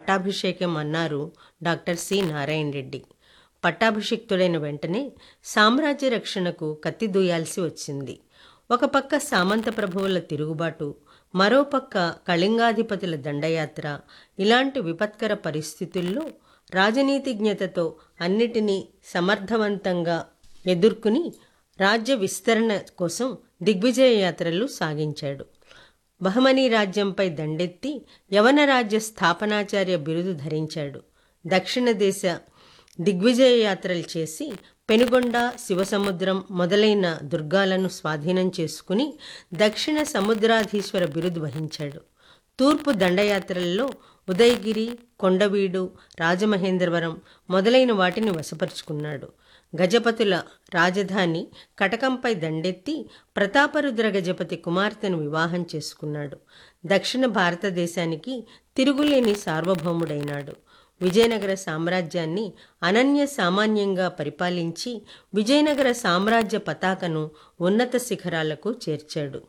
పట్టాభిషేకం అన్నారు doctor C Narayana Reddy పట్టాభిషిక్తుడైన వెంటనే సామ్రాజ్య రక్షణకు కత్తి దూయాల్సి వచ్చింది ఒక పక్క సామంత ప్రభువుల తిరుగుబాటు మరోపక్క కళింగాధిపతుల దండయాత్ర ఇలాంటి విపత్కర పరిస్థితుల్లో రాజనీతిజ్ఞతతో అన్నిటినీ సమర్థవంతంగా ఎదుర్కొని రాజ్య విస్తరణ కోసం దిగ్విజయ యాత్రలు సాగించాడు బహమనీ రాజ్యంపై దండెత్తి యవన రాజ్య స్థాపనాచార్య బిరుదు ధరించాడు దక్షిణ దేశ దిగ్విజయ యాత్రలు చేసి పెనుగొండ శివసముద్రం మొదలైన దుర్గాలను స్వాధీనం చేసుకుని దక్షిణ సముద్రాధీశ్వర బిరుదు వహించాడు తూర్పు దండయాత్రల్లో ఉదయగిరి కొండవీడు రాజమహేంద్రవరం మొదలైన వాటిని వశపరుచుకున్నాడు గజపతుల రాజధాని కటకంపై దండెత్తి ప్రతాపరుద్ర గజపతి కుమార్తెను వివాహం చేసుకున్నాడు దక్షిణ భారతదేశానికి తిరుగులేని సార్వభౌముడైనాడు విజయనగర సామ్రాజ్యాన్ని అనన్య సామాన్యంగా పరిపాలించి విజయనగర సామ్రాజ్య పతాకను ఉన్నత శిఖరాలకు చేర్చాడు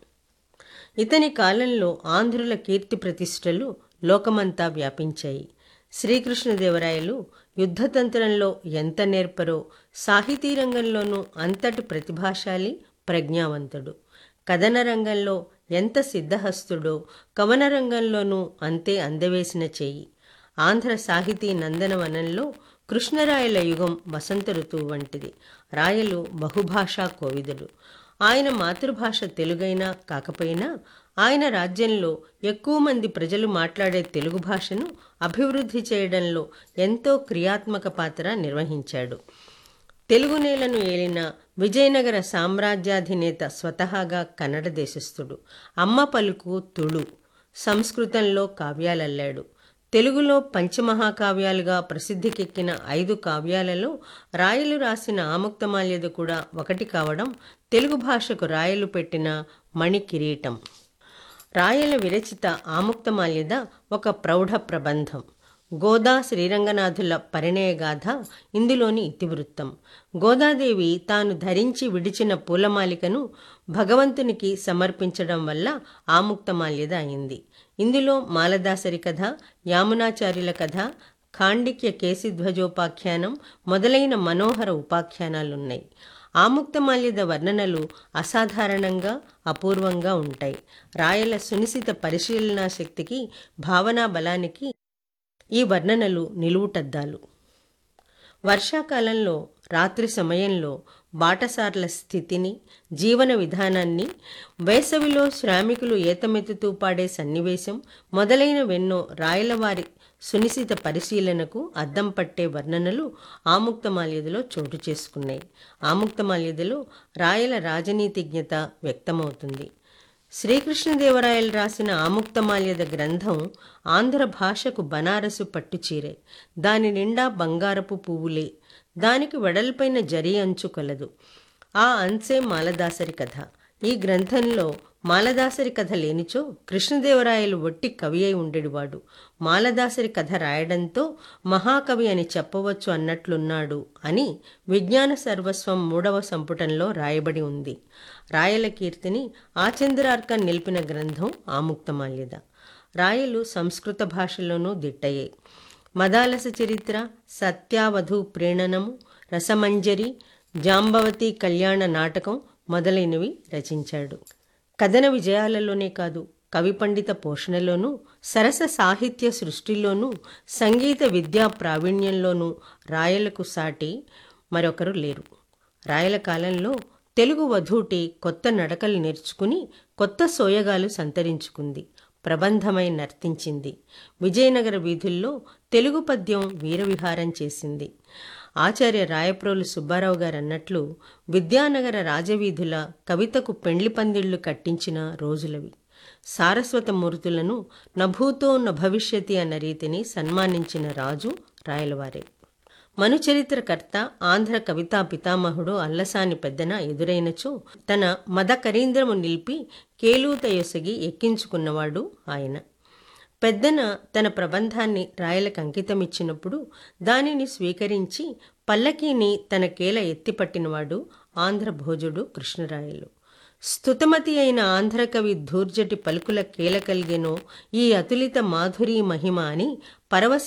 ఇతని కాలంలో ఆంధ్రుల కీర్తి ప్రతిష్టలు లోకమంతా వ్యాపించాయి శ్రీకృష్ణదేవరాయలు యుద్ధతంత్రంలో ఎంత నేర్పరో సాహితీ రంగంలోనూ అంతటి ప్రతిభాశాలి ప్రజ్ఞావంతుడు కథన రంగంలో ఎంత సిద్ధహస్తుడో కవన రంగంలోనూ అంతే అందవేసిన చెయ్యి ఆంధ్ర సాహితీ నందనవనంలో కృష్ణరాయల యుగం వసంత ఋతువు వంటిది రాయలు బహుభాషా కోవిదుడు ఆయన మాతృభాష తెలుగైనా కాకపోయినా ఆయన రాజ్యంలో ఎక్కువ మంది ప్రజలు మాట్లాడే తెలుగు భాషను అభివృద్ధి చేయడంలో ఎంతో క్రియాత్మక పాత్ర నిర్వహించాడు తెలుగు నేలను ఏలిన విజయనగర సామ్రాజ్యాధినేత స్వతహాగా కన్నడ దేశస్థుడు అమ్మ పలుకు తుళు సంస్కృతంలో కావ్యాలల్లాడు తెలుగులో పంచమహాకావ్యాలుగా ప్రసిద్ధికెక్కిన ఐదు కావ్యాలలో రాయలు రాసిన ఆముక్తమాల్యద కూడా ఒకటి కావడం తెలుగు భాషకు రాయలు పెట్టిన మణి కిరీటం రాయల విరచిత ఆముక్తమాల్యద ఒక ప్రౌఢ ప్రబంధం గోదా శ్రీరంగనాథుల పరిణయగాథ ఇందులోని ఇతివృత్తం గోదాదేవి తాను ధరించి విడిచిన పూలమాలికను భగవంతునికి సమర్పించడం వల్ల ఆముక్తమాల్యద అయింది ఇందులో మాలదాసరి కథ యామునాచార్యుల కథ ఖాండిక్య కేశిధ్వజోపాఖ్యానం మొదలైన మనోహర ఉపాఖ్యానాలున్నాయి ఆముక్తమాల్యద వర్ణనలు అసాధారణంగా అపూర్వంగా ఉంటాయి రాయల సునిశిత పరిశీలనా శక్తికి భావనా బలానికి ఈ వర్ణనలు నిలువుటద్దాలు వర్షాకాలంలో రాత్రి సమయంలో బాటసార్ల స్థితిని జీవన విధానాన్ని వేసవిలో శ్రామికులు ఏతమెత్తుతూ పాడే సన్నివేశం మొదలైనవెన్నో రాయలవారి సునిశిత పరిశీలనకు అద్దం పట్టే వర్ణనలు ఆముక్తమాల్యదలో చోటు చేసుకున్నాయి ఆముక్తమాల్యదలో రాయల రాజనీతిజ్ఞత వ్యక్తమవుతుంది శ్రీకృష్ణదేవరాయలు రాసిన ఆముక్తమాల్యద గ్రంథం ఆంధ్ర భాషకు బనారసు పట్టుచీరే దాని నిండా బంగారపు పువ్వులే దానికి వెడల్పైన జరి అంచు కలదు ఆ అంచే మాలదాసరి కథ ఈ గ్రంథంలో మాలదాసరి కథ లేనిచో కృష్ణదేవరాయలు ఒట్టి కవి అయి ఉండేవాడు మాలదాసరి కథ రాయడంతో మహాకవి అని చెప్పవచ్చు అన్నట్లున్నాడు అని విజ్ఞాన సర్వస్వం మూడవ సంపుటంలో రాయబడి ఉంది రాయల కీర్తిని ఆచంద్రార్కం నిలిపిన గ్రంథం ఆముక్తమాల్యద రాయలు సంస్కృత భాషలోనూ దిట్టయ్యే మదాలస చరిత్ర సత్యావధు ప్రీణనము రసమంజరి జాంబవతి కళ్యాణ నాటకం మొదలైనవి రచించాడు కథన విజయాలలోనే కాదు కవి పండిత పోషణలోనూ సరస సాహిత్య సృష్టిలోనూ సంగీత విద్యా ప్రావీణ్యంలోనూ రాయలకు సాటి మరొకరు లేరు రాయల కాలంలో తెలుగు వధూటి కొత్త నడకలు నేర్చుకుని కొత్త సోయగాలు సంతరించుకుంది ప్రబంధమై నర్తించింది విజయనగర వీధుల్లో తెలుగు పద్యం వీరవిహారం చేసింది ఆచార్య రాయప్రోలు సుబ్బారావు గారు అన్నట్లు విద్యానగర రాజవీధుల కవితకు పెండ్లి పందిళ్లు కట్టించిన రోజులవి సారస్వత మూర్తులను నభూతో న భవిష్యతి అన్న రీతిని సన్మానించిన రాజు రాయలవారే మనుచరిత్రకర్త ఆంధ్ర కవితా పితామహుడు అల్లసాని పెద్దన ఎదురైనచో తన మద కరీంద్రము నిలిపి కేలూతయొసగి ఎక్కించుకున్నవాడు ఆయన పెద్దన తన ప్రబంధాన్ని రాయలకు అంకితమిచ్చినప్పుడు దానిని స్వీకరించి పల్లకీని తన కేల ఎత్తిపట్టినవాడు ఆంధ్ర భోజుడు కృష్ణరాయలు స్తుతమతి అయిన ఆంధ్రకవి ధూర్జటి పలుకుల కేల కలిగెనో ఈ అతులిత మాధురీ మహిమ అని పరవశ